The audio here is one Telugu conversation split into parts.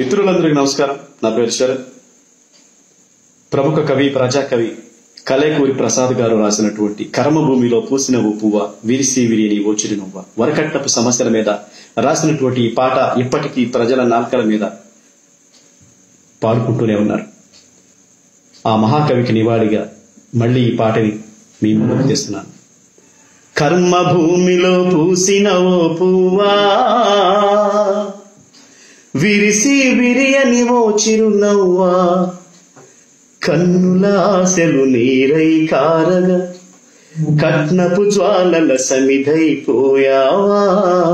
మిత్రులందరికీ నమస్కారం నా పేరు శరత్ ప్రముఖ కవి ప్రజాకవి కలేకూరి ప్రసాద్ గారు రాసినటువంటి కర్మభూమిలో పూసిన ఓ పువ్వ విరిసి విరిని ఓచిరి నువ్వ వరకట్నపు సమస్యల మీద రాసినటువంటి ఈ పాట ఇప్పటికీ ప్రజల నాల్కల మీద పాడుకుంటూనే ఉన్నారు ఆ మహాకవికి నివాళిగా మళ్ళీ ఈ పాటని మీ ముందుకు తెస్తున్నాను కర్మ భూమిలో పూసిన ఓ పువ్వా విరిసి విరియని ఓ చిరునవ్వా కన్నుల ఆశలు నీరై కారగా కట్నపు జ్వాలల సమిధైపోయావా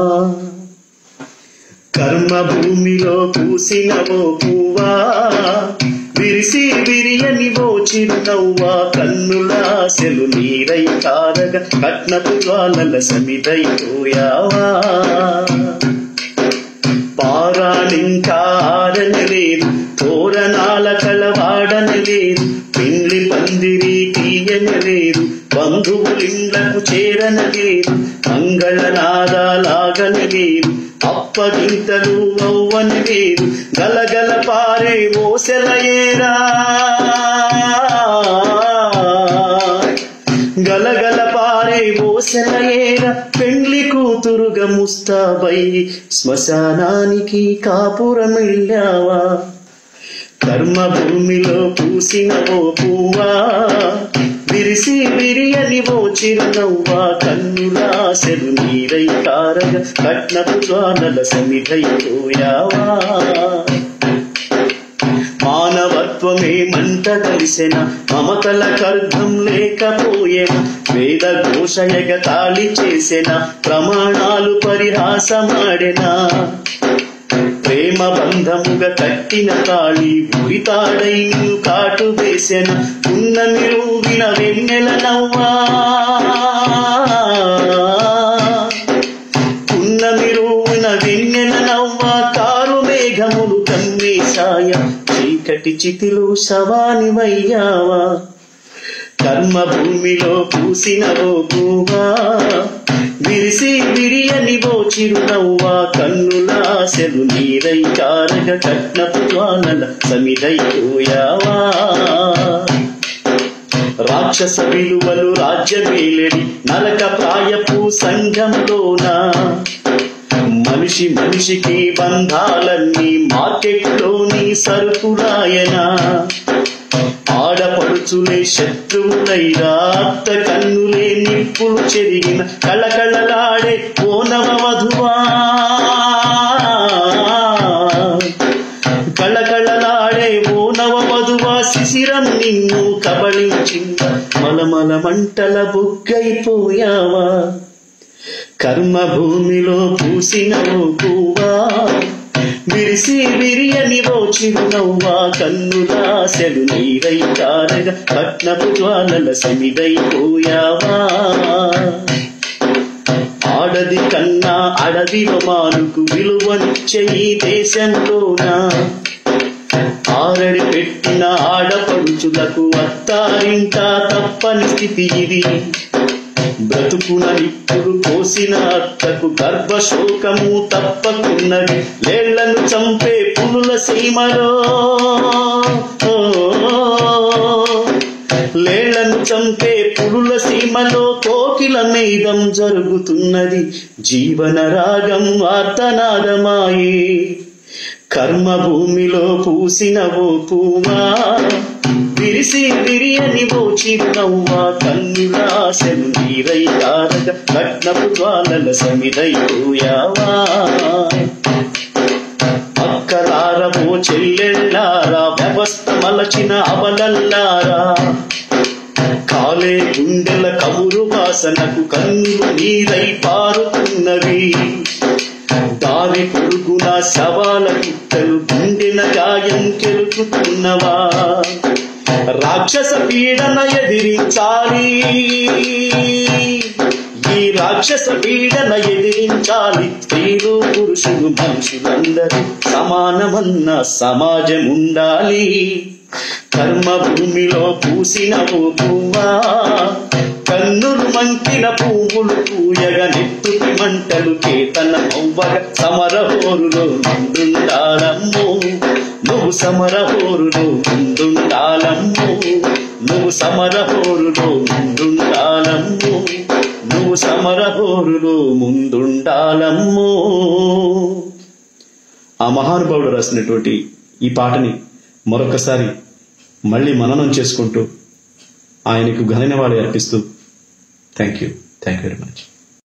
కర్మ భూమిలో పూసిన ఓ పువ్వా విరిసి విరియని ఓ చిరునవ్వా కన్నుల ఆశలు నీరై కారగా కట్నపు జ్వాలల సమిధైపోయావా పారాలింకా ఆడనలేదు తోరణాల కలవాడనలేదు పెండ్లి పందిరి తీయనలేదు బంధువులిండ్లకు చేరనలేదు మంగళనాదాలాగనలేదు అప్పగింతలు అవ్వనలేదు గలగల పారే ఓసెలయేరా గలగల పారే ఓసెలయేర పెండ్లి కూతురుగా ముస్తాబై శ్మశానానికి కాపురమిళ్ళావా కర్మ భూమిలో పూసిన ఓ పువ్వా విరిసి విరియని ఓ చిరునవ్వా కన్నులాసెలు నీరై కారగ కట్నపు జ్వాలల సమిధైపోయావా మానవత్వమే మంట కలిసిన మమతల కర్ధం లేకపోయేన వేద ఘోషయగ తాళి చేసిన ప్రమాణాలు పరిహాసమాడెనా ప్రేమ బంధముగా కట్టిన తాళి ఉరితాడై నిన్ను కాటు వేసెన ఉన్న నిరువిన వెన్నెల నవ్వా ఉన్న మిరువున వెన్నెల నవ్వా కారు మేఘములు కమ్మేశాయ చీకటి చితిలో శవానివయ్యావా కర్మ భూమిలో పూసిన ఓ పువ్వా విరిసి విరియని ఓ చిరునవ్వా కన్నులాసెలు నీరై కారగ కట్నపు జ్వాలల సమిదైపోయావా రాక్షస విలువలు రాజ్యమేలెడి నరక ప్రాయపు సంఘంలోనా మనిషి మనిషికి బంధాలన్నీ మార్కెట్లోని సరుకురాయనా ఆడపడుచులే శత్రువులై రాత్త కన్నులే నిప్పులు చెరిగిన కళకళలాడే ఓనవ వధువా కళకళలాడే ఓనవ వధువా శిశిరం నిన్ను కబళించింద మలమల మంటల బుగ్గైపోయావా కర్మ భూమిలో పూసిన ఓ పువ్వా విరిసి విరియని ఓ చిరునవ్వా కన్నులాసెలు నీరై కారగా పట్నపు జ్వాలల సమిదైపోయావా ఆడది కన్నా అడవిలో మానుకు విలువనిచ్చే ఈ దేశంలోనా ఆరడి పెట్టిన ఆడపడుచులకు అత్తారింట తప్పని స్థితి ఇది బ్రతుకున ఇప్పుడు పోసిన అత్తకు గర్భశోకము తప్పకున్నది లేళ్లను చంపే పులుల సీమలో లేళ్లను చంపే పులుల సీమలో కోకిల మేధం జరుగుతున్నది జీవన రాగం వార్తనాదమాయి కర్మ భూమిలో పూసిన ఓ పువ్వా విరిసి విరియని ఓ చిరునవ్వా కన్నులాసెలు నీరై కారగ కట్నపు జ్వాలల సమిదైపోయావా అక్కలార ఓ చెల్లెళ్ళారా వ్యవస్థ మలచిన అవలల్లారా కాలే గుండెల కమురు వాసనకు కన్నులు నీరై పారుతున్నవి దారి పొరుగున శవాల కుట్టలు గుండెన గాయం కెలుకుతున్నవా రాక్షస పీడన ఎదిరించాలి ఈ రాక్షస పీడన ఎదిరించాలి స్త్రీలు పురుషులు మనుషులందరూ సమానమన్న సమాజం ఉండాలి కర్మ భూమిలో పూసిన ఓ పువ్వా కన్నులు మంకిన పువ్వులు పూయగ నెత్తుటి మంటలు చేతన అవ్వగ సమరహోరులో ముందుండాలమ్మో నువ్వు సమరహోరులో ముందుండాలమ్మో నువ్వు సమరహోరులో ముందుండాలమ్మో నువ్వు సమరహోరులో ముందుండాలమ్మో ఆ మహానుభావుడు రాసినటువంటి ఈ పాటని మరొకసారి మళ్ళీ మననం చేసుకుంటూ ఆయనకు ఘననివాళి అర్పిస్తూ thank you thank you very much